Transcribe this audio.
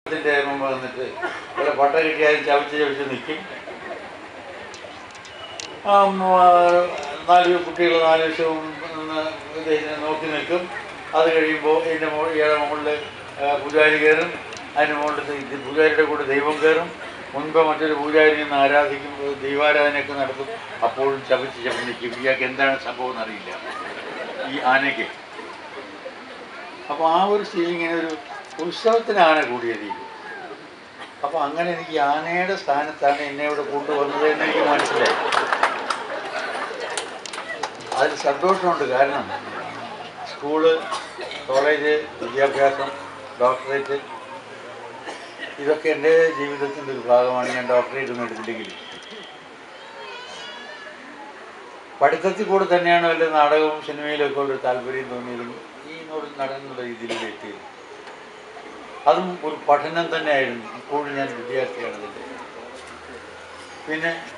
ഇതിന്റെ മുമ്പ് വന്നിട്ട് ഇവിടെ പട്ട കിട്ടിയാലും ചവച്ച് ചവച്ച് നിൽക്കും ആ, ഉം, ആ, നാല് കുട്ടികൾ നാല് വശവും നിന്ന് ഇതിനെ നോക്കി നിൽക്കും അത് കഴിയുമ്പോൾ ഇതിൻ്റെ മുകളിൽ ഇയാളുടെ മുകളിൽ പൂജാരി കയറും അതിൻ്റെ മുകളിൽ ഇത് പൂജാരിയുടെ കൂടെ ദൈവം കയറും മുൻപ് മറ്റൊരു പൂജാരി നിന്ന് ആരാധിക്കും ദൈവാരാധനയൊക്കെ നടത്തും അപ്പോഴും ചവച്ച് ചവച്ച് നിൽക്കും ഇയാൾക്ക് എന്താണ് സംഭവം എന്നറിയില്ല ഈ ആനയ്ക്ക് അപ്പോൾ ആ ഒരു ഫീലിങ്ങിന് ഒരു ഉത്സവത്തിന് ആന കൂടിയതിരിക്കും അപ്പോൾ അങ്ങനെ എനിക്ക് ഈ ആനയുടെ സ്ഥാനത്താണ് എന്നെ ഇവിടെ കൊണ്ടുവന്നത് എന്ന് എനിക്ക് മനസ്സിലായി അതിൽ സന്തോഷമുണ്ട് കാരണം സ്കൂള് കോളേജ് വിദ്യാഭ്യാസം ഡോക്ടറേറ്റ് ഇതൊക്കെ എൻ്റെ ജീവിതത്തിൻ്റെ ഒരു ഭാഗമാണ് ഞാൻ ഡോക്ടറേറ്റ് ഒന്നും എടുത്തില്ലെങ്കിൽ പഠിത്തത്തിൽ കൂടെ തന്നെയാണ് വല്ല നാടകവും സിനിമയിലും ഒക്കെ ഉള്ളൊരു താല്പര്യം തോന്നിയതും ഈ ഒരു നടൻ എന്നുള്ള രീതിയിലൂടെ എത്തിയത് അതും ഒരു പഠനം തന്നെയായിരുന്നു ഇപ്പോഴും ഞാൻ വിദ്യാർത്ഥിയാണ് അതിൻ്റെ പിന്നെ